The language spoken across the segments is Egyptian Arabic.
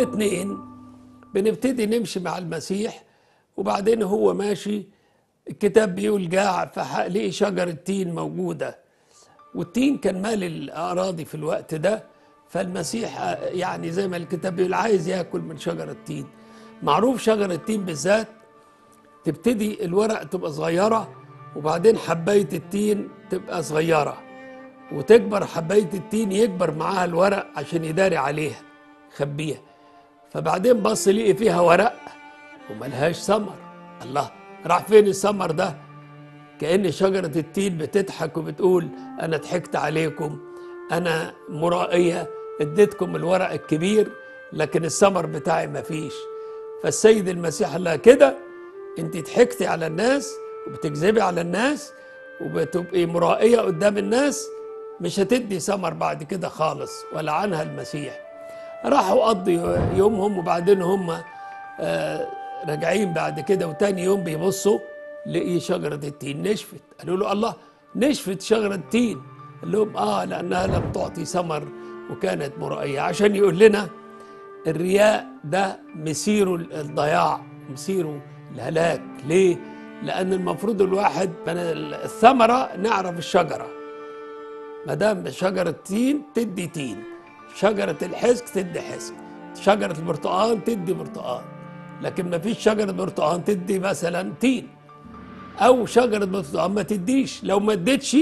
الاثنين بنبتدي نمشي مع المسيح وبعدين هو ماشي الكتاب بيقول جاع فلقي شجرة تين موجودة والتين كان مال الأراضي في الوقت ده فالمسيح يعني زي ما الكتاب بيقول عايز ياكل من شجرة التين معروف شجرة التين بالذات تبتدي الورق تبقى صغيرة وبعدين حباية التين تبقى صغيرة وتكبر حباية التين يكبر معاها الورق عشان يداري عليها يخبيها فبعدين بص لقي فيها ورق وملهاش ثمر الله راح فين الثمر ده كأن شجرة التين بتضحك وبتقول أنا ضحكت عليكم أنا مرائية اديتكم الورق الكبير لكن الثمر بتاعي مفيش فالسيد المسيح قال لها كده انت ضحكتي على الناس وبتكذبي على الناس وبتبقي مرائية قدام الناس مش هتدي ثمر بعد كده خالص ولعنها المسيح راحوا قضوا يومهم وبعدين هم آه راجعين بعد كده وتاني يوم بيبصوا لقي شجرة التين نشفت قالوا له الله نشفت شجرة التين قال لهم اه لأنها لم تعطي ثمر وكانت مرائية عشان يقول لنا الرياء ده مسيره الضياع مسيره الهلاك ليه؟ لأن المفروض الواحد من الثمرة نعرف الشجرة ما دام شجرة تين تدي تين شجرة الحسك تدي حسك شجرة البرتقال تدي برتقال لكن ما فيش شجرة برتقال تدي مثلا تين أو شجرة برتقال ما تديش لو ما ادتش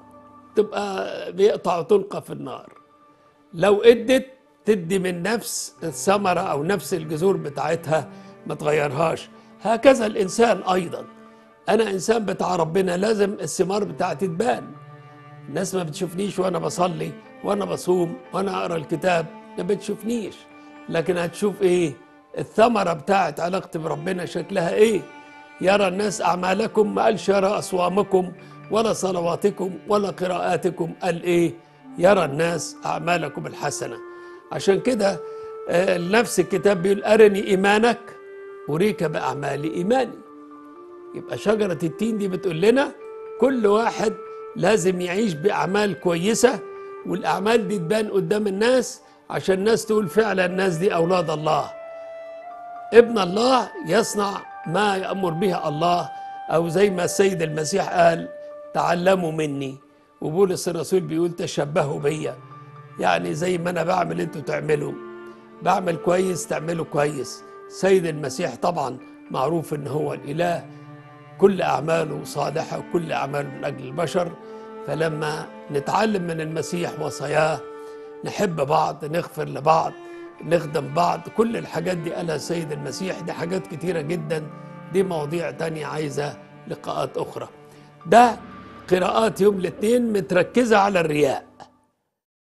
تبقى بيقطع وتلقى في النار لو ادت تدي من نفس الثمرة أو نفس الجذور بتاعتها ما تغيرهاش هكذا الإنسان أيضا أنا إنسان بتاع ربنا لازم الثمار بتاعتي تبان الناس ما بتشوفنيش وأنا بصلي وأنا بصوم وأنا أقرأ الكتاب ما بتشوفنيش لكن هتشوف إيه الثمرة بتاعت علاقتي بربنا شكلها إيه يرى الناس أعمالكم ما قالش يرى أصوامكم ولا صلواتكم ولا قراءاتكم قال إيه يرى الناس أعمالكم الحسنة عشان كده نفس الكتاب بيقول أرني إيمانك أريك بأعمال إيماني يبقى شجرة التين دي بتقول لنا كل واحد لازم يعيش بأعمال كويسة والأعمال دي تبان قدام الناس عشان الناس تقول فعلا الناس دي أولاد الله ابن الله يصنع ما يأمر به الله أو زي ما السيد المسيح قال تعلموا مني وبولس الرسول بيقول تشبهوا بيا يعني زي ما أنا بعمل أنتوا تعملوا بعمل كويس تعملوا كويس سيد المسيح طبعا معروف ان هو الاله كل اعماله صالحه وكل اعماله من اجل البشر فلما نتعلم من المسيح وصاياه نحب بعض نغفر لبعض نخدم بعض كل الحاجات دي قالها السيد المسيح دي حاجات كتيرة جدا دي مواضيع تانية عايزة لقاءات أخرى ده قراءات يوم الاثنين متركزة على الرياء